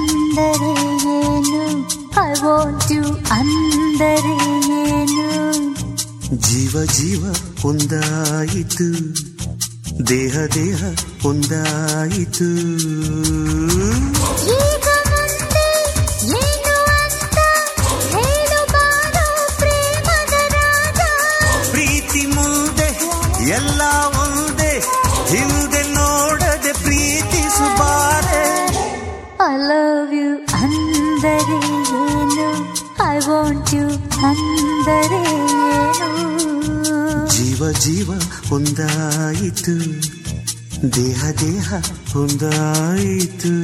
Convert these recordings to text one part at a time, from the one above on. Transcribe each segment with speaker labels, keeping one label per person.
Speaker 1: ಅಂದರೆ ಏನು I want you ಅಂದರೆ ಏನು
Speaker 2: ಜೀವ ಜೀವ ಒಂದಾಯಿತು ದೇಹ ದೇಹ ಒಂದಾಯಿತು
Speaker 1: ಈಗ ಮುಂದೆ ಏನು ಅಂತ ಹೇಳು ಬಾರೋ ಪ್ರೇಮದ ರಾಜ
Speaker 2: ಪ್ರೀತಿ ಮುಂದೆ ಎಲ್ಲ ಒಂದೇ ಹಿಂದೆ ನೋಡದೆ ಪ್ರೀತಿಸುಬಾರೆ
Speaker 1: ಐ ಲವ್ ಯು ಅಂದರೆ ಏನು ಐ ವಾಂಟ್ ಯು ಅಂದರೆ ಏನು
Speaker 2: ಜೀವ ಜೀವ ಒಂದಾಯಿತು ದೇಹ ದೇಹ ಒಂದಾಯಿತು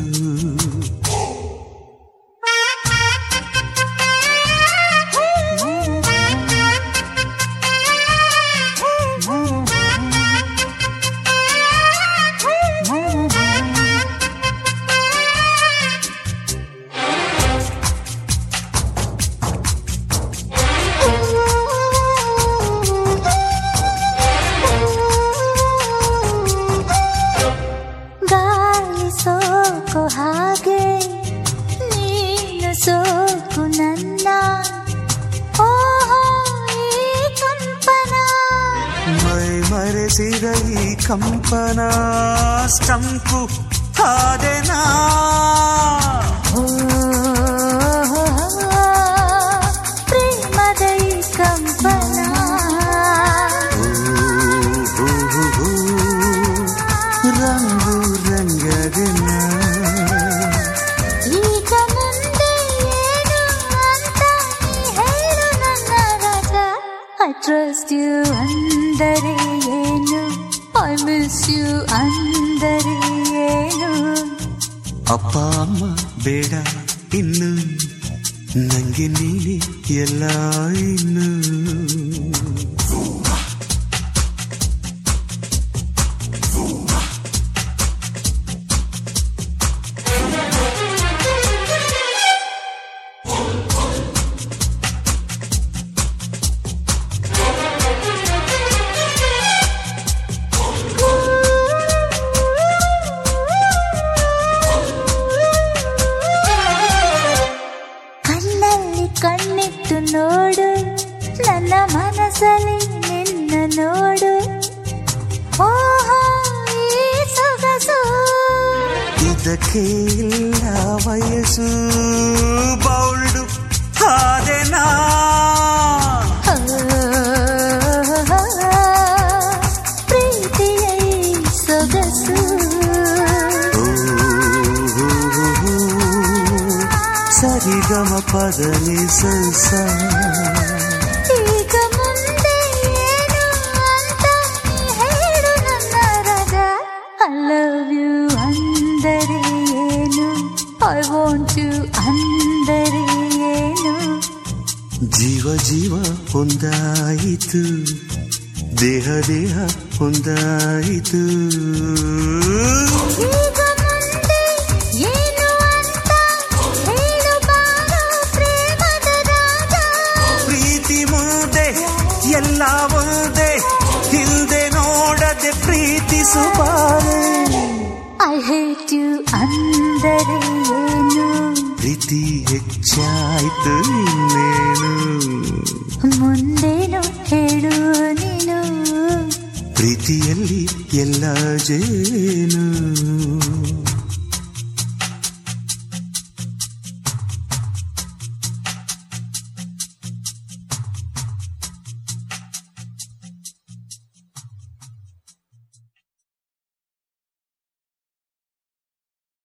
Speaker 1: ಗಾಳಿ ಸೋಕು ಹಾಗೆ ನೀನು ಸೋಕು ನನ್ನ ಓಹೋ ಈ ಕಂಪನ
Speaker 2: ಮೈ ಮರೆಸಿದ ಈ ಕಂಪನ ಸ್ಟಂಪು ಆದೆನಾ
Speaker 1: ಓ, ಪ್ರೇಮದ ಈ ಕಂಪನ
Speaker 2: ಓ, ಓ, ಓ, ರಂಗು ರಂಗದನ
Speaker 1: ಈಗ ಮುಂದೆ ಏನು ಅಂತ ನೀ ಹೇಳು ನನ್ನ ರಾಜ ಐ ಟ್ರಸ್ಟ್ ಯು ಅಂದರೆ ಏನು ಐ ಮಿಸ್ ಯು ಅಂದರೆ ಏನು
Speaker 2: ಅಪ್ಪ ಅಮ್ಮ ಬೇಡ ಇನ್ನು ನಂಗೆ ನೀನೆ ಎಲ್ಲ ಇನ್ನು
Speaker 1: ಕಣ್ಣಲ್ಲಿ ಕಣ್ಣಿಟ್ಟು ನೋಡು ನನ್ನ ಮನಸ್ಸಲ್ಲಿ ನಿನ್ನ ನೋಡು ಓಹೋ ಈ ಸೊಗಸು
Speaker 2: ಇದಕ್ಕೆ ಇಲ್ಲ ವಯಸ್ಸು ಬೌಲ್ಡು ಆದೆನಾ
Speaker 1: ಪ್ರೀತಿಯ ಈ ಸೊಗಸು
Speaker 2: ಓ, ಸರಿಗಮ ಪದ ನಿಸ
Speaker 1: ಈಗ ಮುಂದೆ ಏನು ಅಂತ ನೀ ಹೇಳು ನನ್ನ ರಾಜ ಐ ಲವ್ ಯು ಅಂದರೆ ಏನು ಐ ವಾಂಟ್ ಯು ಅಂದರೆ ಏನು
Speaker 2: ಜೀವ ಜೀವ ಒಂದಾಯಿತು ದೇಹ ದೇಹ ಒಂದಾಯಿತು
Speaker 1: ಈಗ ಮುಂದೆ ಏನು ಅಂತ ಹೇಳು ಬಾರೋ ಪ್ರೇಮದ ರಾಜ
Speaker 2: ಪ್ರೀತಿ ಮುಂದೆ ಎಲ್ಲ ಒಂದೇ ಹಿಂದೆ ನೋಡದೆ ಪ್ರೀತಿಸುಬಾರೆ
Speaker 1: ಐ ಹೇಟ್ ಯು ಅಂದರೆ ಏನು
Speaker 2: ಪ್ರೀತಿ ಹೆಚ್ಚಾಯ್ತು ಇನ್ನೇನು
Speaker 1: ಮುಂದೇನು ಹೇಳು ನೀನು
Speaker 2: ಪ್ರೀತಿಯಲ್ಲಿ ಎಲ್ಲ ಜೇನು